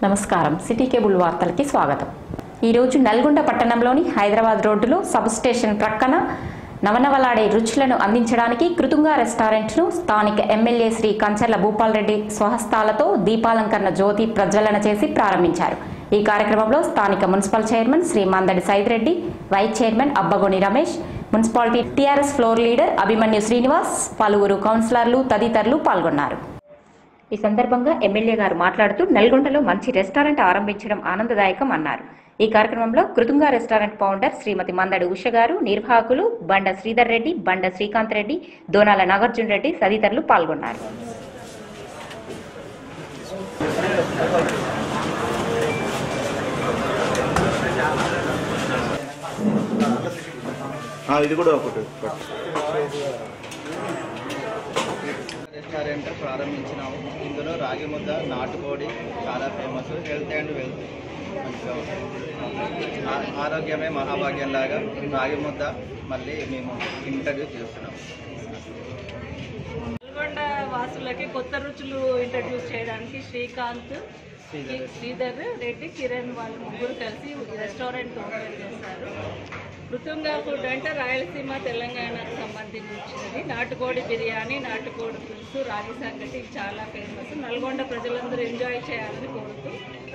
నమస్కారం city cable వార్తలకి స్వాగతం ఈరోజు నల్గొండ పట్టణంలోని హైదరాబాద్ రోడ్డులో సబ్ స్టేషన్ ప్రక్కన నవనవలాడే రుచులను అందించడానికి కృతుంగా రెస్టారెంట్ను స్థానిక ఎమ్మెల్యే శ్రీ కంచర్ల భూపాల్ రెడ్డి స్వహస్తాలతో దీపాలంకరణ జ్యోతి ప్రజ్వలన చేసి ప్రారంభించారు ఈ కార్యక్రమంలో స్థానిక municipal chairman Shri Mandadi Saidireddy vice chairman Abbagoni Ramesh municipality TRS floor leader Abhimanyu Srinivas పలువురు కౌన్సిలర్లు తదితరులు పాల్గొన్నారు ఈ సందర్భంగా ఎమ్మెల్యే గారు మాట్లాడుతూ నల్గొండలో మంచి రెస్టారెంట్ ఆరంభించడం ఆనందదాయకం అన్నారు ఈ కార్యక్రమంలో కృతుంగా రెస్టారెంట్ ఫౌండర్ శ్రీమతి మందడి ఉష గారు నిర్వాహకులు బండ శ్రీధర్ రెడ్డి బండ శ్రీకాంత్ రెడ్డి దోనాల నాగార్జున రెడ్డి తదితరులు పాల్గొన్నారు ఆ, ఇది కూడా ఒకటి పట్టు. రెస్టారెంట్ ప్రారంభించినాము ఇందులో రాగి ముద్ద నాటుకోడి చాలా ఫేమస్ హెల్త్ అండ్ వెల్త్ మంచిగా ఉంటుంది. ఆ- ఆరోగ్యమే మహాభాగ్యం లాగా రాగి ముద్ద మళ్ళీ మేము ఇంట్రడ్యూస్ చేస్తున్నాము నల్గొండ వాసులకి కొత్త రుచులు ఇంట్రడ్యూస్ చేయడానికి శ్రీకాంత్ శ్రీధర్. శ్రీధర్ రెడ్డి కిరణ్ వాళ్ళు ముగ్గురు కలిసి రెస్టారెంట్ ఓపెన్ చేస్తారు మృతుంగా ఫుడ్ అంటే రాయలసీమ తెలంగాణకు సంబంధించినది నాటుకోడి బిర్యానీ నాటుకోడి పులుసు రాగి సంగటి ఇవి చాలా ఫేమస్ నల్గొండ ప్రజలందరూ ఎంజాయ్ చేయాలని కోరుతూ